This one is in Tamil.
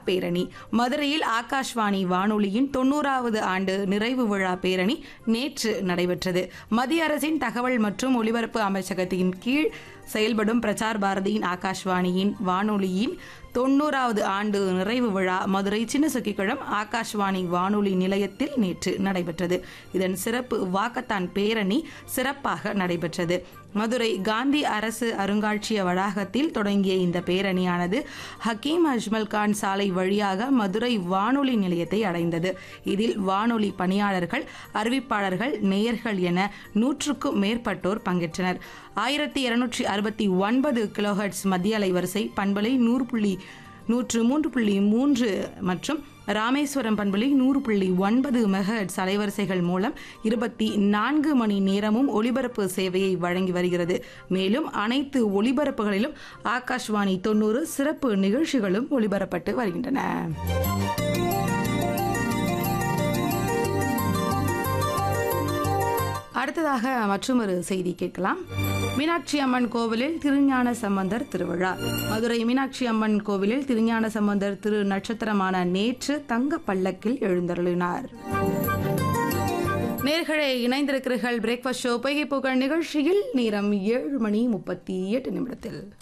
பேரணி மதுரையில் ஆகாஷ்வாணி வானொலியின் தொண்ணூறாவது ஆண்டு நிறைவு விழா பேரணி நேற்று நடைபெற்றது மத்திய அரசின் தகவல் மற்றும் ஒலிபரப்பு அமைச்சகத்தின் கீழ் செயல்படும் பிரசார் பாரதியின் ஆகாஷ்வாணியின் வானொலியின் தொண்ணூறாவது ஆண்டு நிறைவு விழா மதுரை சின்னசுக்கிக்குளம் ஆகாஷ்வாணி வானொலி நிலையத்தில் நேற்று நடைபெற்றது இதன் சிறப்பு வாக்கத்தான் பேரணி சிறப்பாக நடைபெற்றது மதுரை காந்தி அரசு அருங்காட்சியக வளாகத்தில் தொடங்கிய இந்த பேரணியானது ஹக்கீம் அஜ்மல் கான் சாலை வழியாக மதுரை வானொலி நிலையத்தை அடைந்தது இதில் வானொலி பணியாளர்கள் அறிவிப்பாளர்கள் நேயர்கள் என நூற்றுக்கும் மேற்பட்டோர் பங்கேற்றனர் ஆயிரத்தி இருநூற்றி அறுபத்தி ஒன்பது கிலோஹெட்ஸ் மத்திய அலைவரிசை பண்பலை நூறு புள்ளி நூற்று மூன்று புள்ளி மூன்று மற்றும் ராமேஸ்வரம் பண்பலை நூறு புள்ளி ஒன்பது மெகஹெட்ஸ் அலைவரிசைகள் மூலம் இருபத்தி நான்கு மணி நேரமும் ஒலிபரப்பு சேவையை வழங்கி வருகிறது மேலும் அனைத்து ஒலிபரப்புகளிலும் ஆகாஷ்வாணி தொண்ணூறு சிறப்பு நிகழ்ச்சிகளும் ஒலிபரப்பட்டு வருகின்றன அடுத்ததாக மற்றொரு செய்தி கேட்கலாம் மீனாட்சி அம்மன் கோவிலில் திருஞான சம்பந்தர் திருவிழா மதுரை மீனாட்சி அம்மன் கோவிலில் திருஞான சம்பந்தர் திரு நட்சத்திரமான நேற்று தங்க பல்லக்கில் எழுந்தருளினார் நேர்களே இணைந்திருக்கிறீர்கள் பிரேக்ஃபாஸ்ட் ஷோ பொய்கை புகழ் நிகழ்ச்சியில் நேரம் ஏழு மணி முப்பத்தி எட்டு நிமிடத்தில்